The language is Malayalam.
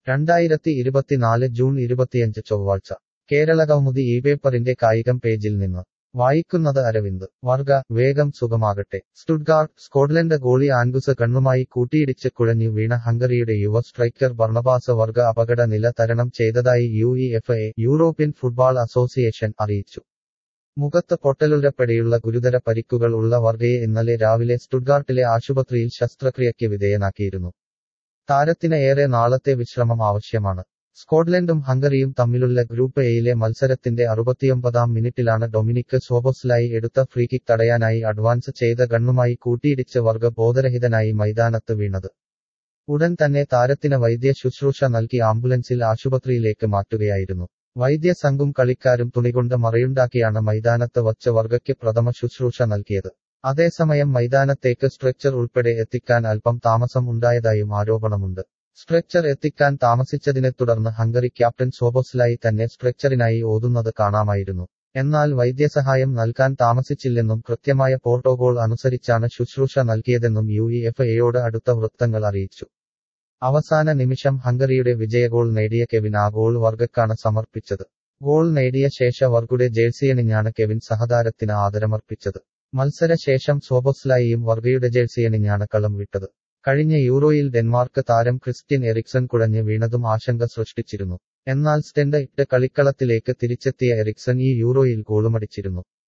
രണ്ടായിരത്തി ഇരുപത്തിനാല് ജൂൺ ഇരുപത്തിയഞ്ച് ചൊവ്വാഴ്ച കേരള കൗമുദി ഈ പേപ്പറിന്റെ കായികം പേജിൽ നിന്ന് വായിക്കുന്നത് അരവിന്ദ് വർഗ വേഗം സുഖമാകട്ടെ സ്റ്റുഡ്ഗാർട്ട് സ്കോട്ട്ലൻഡ് ഗോളി ആൻഗുസ് കണ്ണുമായി കൂട്ടിയിടിച്ച് കുഴഞ്ഞു വീണ ഹംഗറിയുടെ യുവ സ്ട്രൈക്കർ ബർണബാസ് വർഗ അപകട നില തരണം ചെയ്തതായി U E F A European football association അറിയിച്ചു മുഖത്ത് പൊട്ടലുൾപ്പെടെയുള്ള ഗുരുതര പരിക്കുകൾ ഉള്ള വർഗയെ ഇന്നലെ രാവിലെ സ്റ്റുഡ്ഗാർട്ടിലെ ആശുപത്രിയിൽ ശസ്ത്രക്രിയയ്ക്ക് വിധേയനാക്കിയിരുന്നു താരത്തിന് ഏറെ നാളത്തെ വിശ്രമം ആവശ്യമാണ് സ്കോട്ട്ലൻഡും ഹംഗറിയും തമ്മിലുള്ള ഗ്രൂപ്പ് എയിലെ മത്സരത്തിന്റെ അറുപത്തിയൊമ്പതാം മിനിറ്റിലാണ് ഡൊമിനിക് സോബോസ്ലായി എടുത്ത ഫ്രീകിക്ക് തടയാനായി അഡ്വാൻസ് ചെയ്ത ഗണ്ണുമായി കൂട്ടിയിടിച്ച് വർഗ ബോധരഹിതനായി മൈതാനത്ത് വീണത് ഉടൻ തന്നെ താരത്തിന് വൈദ്യ ശുശ്രൂഷ നൽകി ആംബുലൻസിൽ ആശുപത്രിയിലേക്ക് മാറ്റുകയായിരുന്നു വൈദ്യസംഘും കളിക്കാരും തുണികൊണ്ട് മറയുണ്ടാക്കിയാണ് മൈതാനത്ത് വച്ച് വർഗയ്ക്ക് പ്രഥമ ശുശ്രൂഷ നൽകിയത് അതേസമയം മൈതാനത്തേക്ക് സ്ട്രെച്ചർ ഉൾപ്പെടെ എത്തിക്കാൻ അല്പം താമസം ഉണ്ടായതായും ആരോപണമുണ്ട് സ്ട്രെച്ചർ എത്തിക്കാൻ താമസിച്ചതിനെ തുടർന്ന് ഹംഗറി ക്യാപ്റ്റൻ സോബോസ്ലായി തന്നെ സ്ട്രെച്ചറിനായി ഓതുന്നത് കാണാമായിരുന്നു എന്നാൽ വൈദ്യസഹായം നൽകാൻ താമസിച്ചില്ലെന്നും കൃത്യമായ പ്രോട്ടോകോൾ അനുസരിച്ചാണ് ശുശ്രൂഷ നൽകിയതെന്നും യു ഇ എഫ് എയോട് അടുത്ത വൃത്തങ്ങൾ അറിയിച്ചു അവസാന നിമിഷം ഹംഗറിയുടെ വിജയഗോൾ നേടിയ കെവിൻ ആ ഗോൾ വർഗക്കാണ് സമർപ്പിച്ചത് ഗോൾ നേടിയ ശേഷ വർഗുടെ ജേഴ്സിയണിഞ്ഞാണ് കെവിൻ സഹതാരത്തിന് ആദരമർപ്പിച്ചത് മത്സരശേഷം സോബോസ്ലായിയും വർഗയുടെ ജേഴ്സിയണിഞ്ഞാണ് കളം വിട്ടത് കഴിഞ്ഞ യൂറോയിൽ ഡെൻമാർക്ക് താരം ക്രിസ്ത്യൻ എറിക്സൺ കുഴഞ്ഞ് വീണതും ആശങ്ക സൃഷ്ടിച്ചിരുന്നു എന്നാൽ സ്റ്റെൻഡ് ഇട്ട് കളിക്കളത്തിലേക്ക് തിരിച്ചെത്തിയ എറിക്സൺ ഈ യൂറോയിൽ ഗോളുമടിച്ചിരുന്നു